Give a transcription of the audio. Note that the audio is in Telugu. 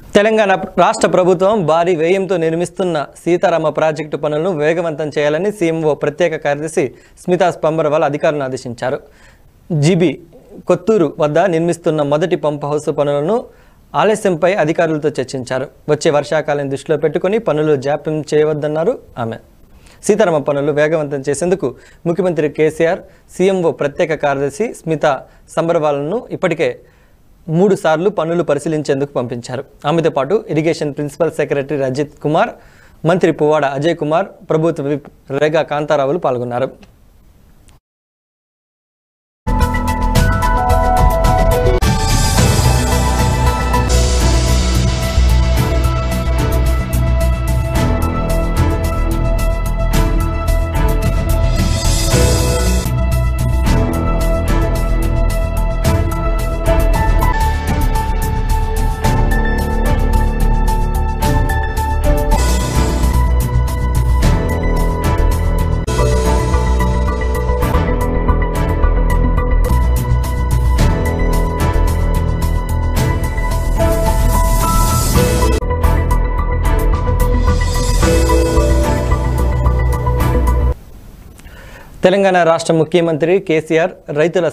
తెలంగాణ రాష్ట్ర ప్రభుత్వం భారీ వ్యయంతో నిర్మిస్తున్న సీతారామ ప్రాజెక్టు పనులను వేగవంతం చేయాలని సీఎంఓ ప్రత్యేక కార్యదర్శి స్మితా స్పంబర్వాల్ అధికారులను ఆదేశించారు జీబీ కొత్తూరు వద్ద నిర్మిస్తున్న మొదటి పంప్ హౌస్ పనులను ఆలస్యంపై అధికారులతో చర్చించారు వచ్చే వర్షాకాలం దృష్టిలో పెట్టుకుని పనులు జాప్యం చేయవద్దన్నారు ఆమె సీతారామ పనులు వేగవంతం చేసేందుకు ముఖ్యమంత్రి కేసీఆర్ సీఎంఓ ప్రత్యేక కార్యదర్శి స్మితా సంబర్వాలను ఇప్పటికే మూడు సార్లు పనులు పరిశీలించేందుకు పంపించారు ఆమెతో పాటు irrigation principal secretary Rajith Kumar మంత్రి పువ్వాడ అజయ్ కుమార్ ప్రభుత్వ విప్ రేగా కాంతారావులు పాల్గొన్నారు తెలంగాణ రాష్ట్ర ముఖ్యమంత్రి కేసీఆర్ రైతుల